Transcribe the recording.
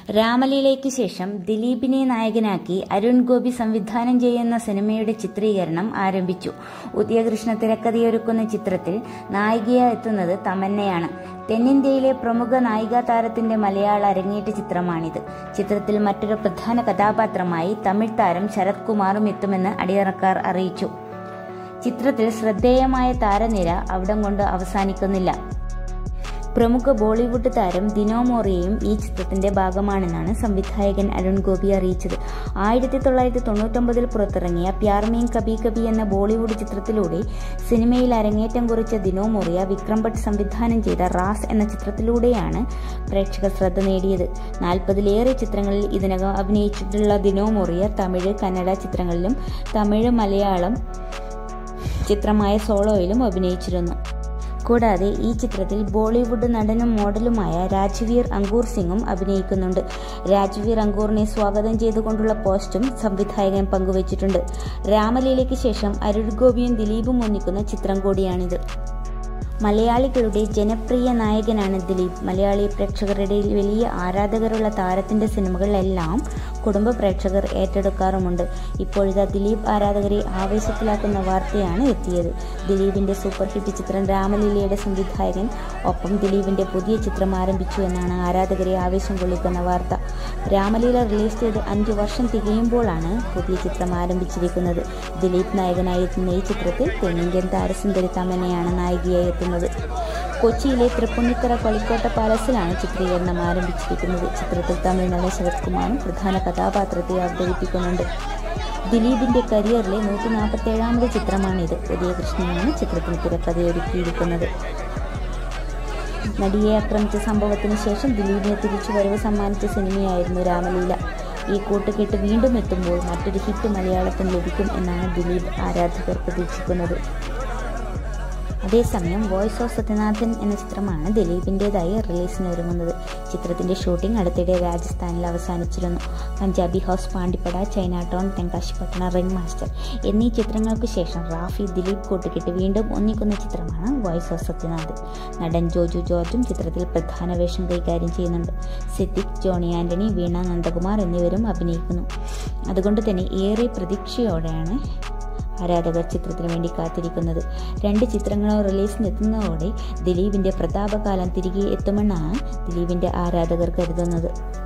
രാമലീലയ്ക്ക് ശേഷം ദിലീപിനെ നായകനാക്കി അരുൺ ഗോപി സംവിധാനം ചെയ്യുന്ന സിനിമയുടെ ചിത്രീകരണം ആരംഭിച്ചു ഉദയകൃഷ്ണ തിരക്കഥയൊരുക്കുന്ന ചിത്രത്തിൽ നായികയായി എത്തുന്നത് തമന്നയാണ് തെന്നിന്ത്യയിലെ പ്രമുഖ നായികാ താരത്തിന്റെ മലയാള അരങ്ങേറ്റ ചിത്രമാണിത് ചിത്രത്തിൽ മറ്റൊരു പ്രധാന കഥാപാത്രമായി തമിഴ് താരം ശരത് കുമാറും എത്തുമെന്ന് അടിയറക്കാർ അറിയിച്ചു ചിത്രത്തിൽ ശ്രദ്ധേയമായ താരനിര അവിടം കൊണ്ട് അവസാനിക്കുന്നില്ല പ്രമുഖ ബോളിവുഡ് താരം ദിനോ മോറിയയും ഈ ചിത്രത്തിന്റെ ഭാഗമാണെന്നാണ് സംവിധായകൻ അരുൺ ഗോപി അറിയിച്ചത് ആയിരത്തി തൊള്ളായിരത്തി തൊണ്ണൂറ്റൊമ്പതിൽ പുറത്തിറങ്ങിയ പ്യാർമീൻ കബി കബി എന്ന ബോളിവുഡ് ചിത്രത്തിലൂടെ സിനിമയിൽ അരങ്ങേറ്റം കുറിച്ച ദിനോ മോറിയ വിക്രം ഭട്ട് സംവിധാനം ചെയ്ത റാസ് എന്ന ചിത്രത്തിലൂടെയാണ് പ്രേക്ഷക ശ്രദ്ധ നേടിയത് നാൽപ്പതിലേറെ ചിത്രങ്ങളിൽ ഇതിനകം അഭിനയിച്ചിട്ടുള്ള ദിനോ മോറിയ തമിഴ് കന്നഡ ചിത്രങ്ങളിലും തമിഴ് മലയാളം ചിത്രമായ സോളോയിലും അഭിനയിച്ചിരുന്നു കൂടാതെ ഈ ചിത്രത്തിൽ ബോളിവുഡ് നടനും മോഡലുമായ രാജ്വീർ അങ്കൂർ സിംഗും അഭിനയിക്കുന്നുണ്ട് രാജ്വീർ അങ്കൂറിനെ സ്വാഗതം ചെയ്തുകൊണ്ടുള്ള പോസ്റ്റും സംവിധായകൻ പങ്കുവച്ചിട്ടുണ്ട് രാമലീലയ്ക്ക് ശേഷം അരുൺ ഗോപിയും ദിലീപും ഒന്നിക്കുന്ന ചിത്രം കൂടിയാണിത് മലയാളികളുടെ ജനപ്രിയ നായകനാണ് ദിലീപ് മലയാളി പ്രേക്ഷകരുടെ വലിയ ആരാധകരുള്ള താരത്തിന്റെ സിനിമകളെല്ലാം കുടുംബ പ്രേക്ഷകർ ഏറ്റെടുക്കാറുമുണ്ട് ഇപ്പോഴിതാ ദിലീപ് ആരാധകരെ ആവേശത്തിലാക്കുന്ന വാർത്തയാണ് എത്തിയത് ദിലീപിന്റെ സൂപ്പർ ഹിറ്റ് ചിത്രം രാമലീലയുടെ സംവിധായകൻ ഒപ്പം ദിലീപിന്റെ പുതിയ ചിത്രം ആരംഭിച്ചു എന്നാണ് ആരാധകരെ ആവേശം കൊള്ളിക്കുന്ന വാർത്ത രാമലീല റിലീസ് ചെയ്ത് അഞ്ചു വർഷം തികയുമ്പോഴാണ് പുതിയ ചിത്രം ആരംഭിച്ചിരിക്കുന്നത് ദിലീപ് നായകനായി എത്തുന്ന ഈ ചിത്രത്തിൽ തെന്നിന്ത്യൻ താരസുന്ദരി തമന്നയാണ് നായികയായി എത്തുന്നത് കൊച്ചിയിലെ തൃപ്പുണിത്തറ കളിക്കോട്ട പാലസിലാണ് ചിത്രീകരണം ആരംഭിച്ചിരിക്കുന്നത് ചിത്രത്തിൽ തമിഴ്നാട് ശരത് കുമാറും പ്രധാന കഥാപാത്രത്തെ അവതരിപ്പിക്കുന്നുണ്ട് ദിലീപിന്റെ കരിയറിലെ നൂറ്റി നാൽപ്പത്തി ഏഴാമത് ചിത്രമാണിത് ഉദയകൃഷ്ണനാണ് ചിത്രത്തിന് തിരക്കഥയൊരുക്കിയിരിക്കുന്നത് നടിയെ ആക്രമിച്ച സംഭവത്തിന് ശേഷം ദിലീപിന് തിരിച്ചുവരവ് സമ്മാനിച്ച സിനിമയായിരുന്നു രാമലീല ഈ കൂട്ടുകെട്ട് വീണ്ടും എത്തുമ്പോൾ മറ്റൊരു ഹിറ്റ് മലയാളത്തിന് ലഭിക്കും എന്നാണ് ദിലീപ് ആരാധകർ പ്രതീക്ഷിക്കുന്നത് അതേസമയം വോയിസ് ഓഫ് സത്യനാഥൻ എന്ന ചിത്രമാണ് ദിലീപിൻ്റെതായി റിലീസിന് ഒരുങ്ങുന്നത് ചിത്രത്തിന്റെ ഷൂട്ടിംഗ് അടുത്തിടെ രാജസ്ഥാനിൽ അവസാനിച്ചിരുന്നു Punjabi house Pandippada China town Thenkasipattanam ring master എന്നീ ചിത്രങ്ങൾക്ക് ശേഷം റാഫി ദിലീപ് കൂട്ടുകെട്ട് വീണ്ടും ഒന്നിക്കുന്ന ചിത്രമാണ് വോയിസ് ഓഫ് സത്യനാഥൻ നടൻ ജോജു ജോർജും ചിത്രത്തിൽ പ്രധാന വേഷം കൈകാര്യം ചെയ്യുന്നുണ്ട് സിദ്ദിഖ് ജോണി ആന്റണി വീണ നന്ദകുമാർ എന്നിവരും അഭിനയിക്കുന്നു അതുകൊണ്ട് തന്നെ ഏറെ പ്രതീക്ഷയോടെയാണ് ആരാധകർ ചിത്രത്തിന് വേണ്ടി കാത്തിരിക്കുന്നത് രണ്ട് ചിത്രങ്ങളും റിലീസിനെത്തുന്നതോടെ ദിലീപിന്റെ പ്രതാപകാലം തിരികെ എത്തുമെന്നാണ് ദിലീപിന്റെ ആരാധകർ കരുതുന്നത്